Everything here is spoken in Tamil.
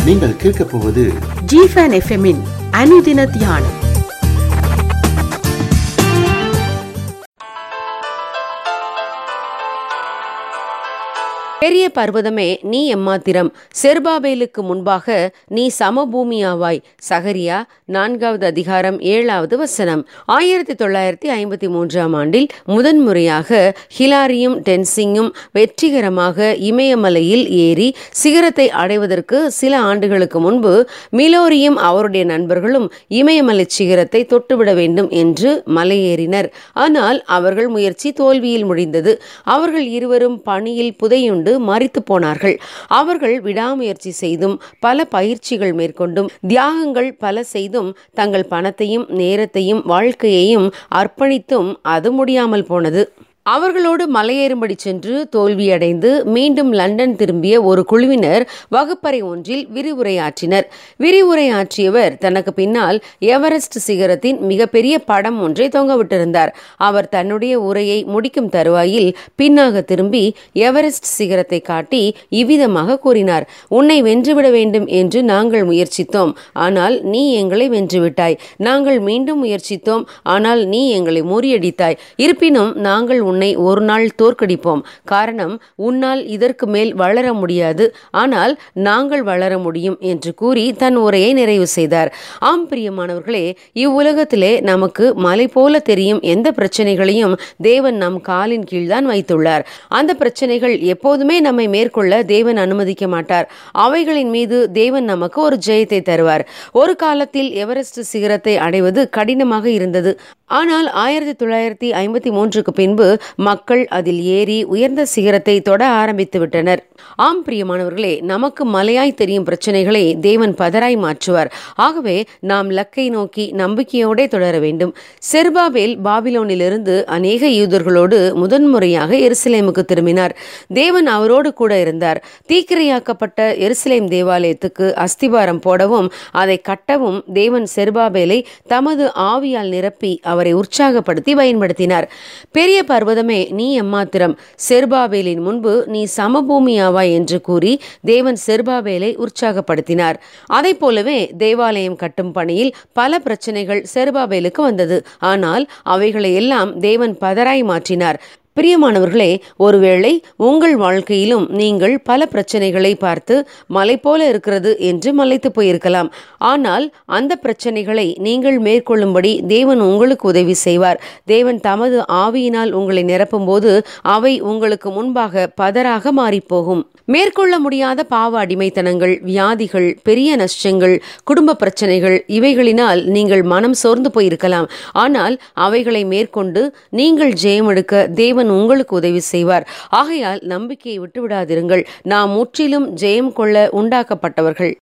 நீங்கள் கேட்கப் போவது ஜிஃபன் எஃப்எம்மின் அனுதின தியானம் பெரிய பர்வதமே நீ எம்மாத்திரம் செருபாபேலுக்கு முன்பாக நீ சமபூமியாவாய் சகரியா நான்காவது அதிகாரம் ஏழாவது வசனம் ஆயிரத்தி தொள்ளாயிரத்தி ஐம்பத்தி மூன்றாம் ஆண்டில் முதன்முறையாக ஹிலாரியும் டென்சிங்கும் வெற்றிகரமாக இமயமலையில் ஏறி சிகரத்தை அடைவதற்கு சில ஆண்டுகளுக்கு முன்பு மிலோரியும் அவருடைய நண்பர்களும் இமயமலை சிகரத்தை தொட்டுவிட வேண்டும் என்று மலையேறினர் ஆனால் அவர்கள் முயற்சி தோல்வியில் முடிந்தது அவர்கள் இருவரும் பணியில் புதையுண்டு மறித்து போனார்கள் அவர்கள் விடாமுயற்சி செய்தும் பல பயிற்சிகள் மேற்கொண்டும் தியாகங்கள் பல செய்தும் தங்கள் பணத்தையும் நேரத்தையும் வாழ்க்கையையும் அர்ப்பணித்தும் அது முடியாமல் போனது அவர்களோடு மலையேறும்படி சென்று தோல்வியடைந்து மீண்டும் லண்டன் திரும்பிய ஒரு குழுவினர் வகுப்பறை ஒன்றில் விரிவுரையாற்றினர் விரிவுரையாற்றியவர் தனக்கு பின்னால் எவரெஸ்ட் சிகரத்தின் மிகப்பெரிய படம் ஒன்றை தொங்கவிட்டிருந்தார் அவர் தன்னுடைய உரையை முடிக்கும் தருவாயில் பின்னாக திரும்பி எவரெஸ்ட் சிகரத்தை காட்டி இவ்விதமாக கூறினார் உன்னை வென்றுவிட வேண்டும் என்று நாங்கள் முயற்சித்தோம் ஆனால் நீ எங்களை வென்றுவிட்டாய் நாங்கள் மீண்டும் முயற்சித்தோம் ஆனால் நீ எங்களை முறியடித்தாய் இருப்பினும் நாங்கள் உன்னை ஒரு நாள் தோற்கடிப்போம் காரணம் உன்னால் இதற்கு மேல் வளர முடியாது ஆனால் நாங்கள் வளர முடியும் என்று கூறி தன் உரையை நிறைவு செய்தார் ஆம் பிரியமானவர்களே இவ்வுலகத்திலே நமக்கு மலை போல தெரியும் எந்த பிரச்சனைகளையும் தேவன் நம் காலின் கீழ்தான் வைத்துள்ளார் அந்த பிரச்சனைகள் எப்போதுமே நம்மை மேற்கொள்ள தேவன் அனுமதிக்க மாட்டார் அவைகளின் மீது தேவன் நமக்கு ஒரு ஜெயத்தை தருவார் ஒரு காலத்தில் எவரெஸ்ட் சிகரத்தை அடைவது கடினமாக இருந்தது ஆனால் ஆயிரத்தி தொள்ளாயிரத்தி ஐம்பத்தி மூன்றுக்கு பின்பு மக்கள் அதில் ஏறி உயர்ந்த சிகரத்தை தொட ஆரம்பித்து விட்டனர் ஆம் பிரியமானவர்களே நமக்கு மலையாய் தெரியும் பிரச்சனைகளை தேவன் பதராய் மாற்றுவார் ஆகவே நாம் லக்கை நோக்கி நம்பிக்கையோடே தொடர வேண்டும் செர்பாபேல் பாபிலோனிலிருந்து அநேக யூதர்களோடு முதன்முறையாக எருசலேமுக்கு திரும்பினார் தேவன் அவரோடு கூட இருந்தார் தீக்கிரையாக்கப்பட்ட எருசலேம் தேவாலயத்துக்கு அஸ்திபாரம் போடவும் அதை கட்டவும் தேவன் செர்பாபேலை தமது ஆவியால் நிரப்பி அவரை உற்சாகப்படுத்தி பயன்படுத்தினார் பெரிய பர்வதமே நீ எம்மாத்திரம் செர்பாபேலின் முன்பு நீ சமபூமியாவாய் என்று கூறி தேவன் செர்பாபேலை உற்சாகப்படுத்தினார் அதை போலவே தேவாலயம் கட்டும் பணியில் பல பிரச்சனைகள் செர்பாபேலுக்கு வந்தது ஆனால் அவைகளை எல்லாம் தேவன் பதராய் மாற்றினார் பிரியமானவர்களே ஒருவேளை உங்கள் வாழ்க்கையிலும் நீங்கள் பல பிரச்சனைகளை பார்த்து மலை போல இருக்கிறது என்று மலைத்து போயிருக்கலாம் ஆனால் அந்த பிரச்சனைகளை நீங்கள் மேற்கொள்ளும்படி தேவன் உங்களுக்கு உதவி செய்வார் தேவன் தமது ஆவியினால் உங்களை நிரப்பும்போது அவை உங்களுக்கு முன்பாக பதராக மாறிப்போகும் மேற்கொள்ள முடியாத பாவ அடிமைத்தனங்கள் வியாதிகள் பெரிய நஷ்டங்கள் குடும்ப பிரச்சனைகள் இவைகளினால் நீங்கள் மனம் சோர்ந்து போயிருக்கலாம் ஆனால் அவைகளை மேற்கொண்டு நீங்கள் ஜெயமெடுக்க தேவன் தேவன் உங்களுக்கு உதவி செய்வார் ஆகையால் நம்பிக்கையை விட்டுவிடாதிருங்கள் நாம் முற்றிலும் ஜெயம் கொள்ள உண்டாக்கப்பட்டவர்கள்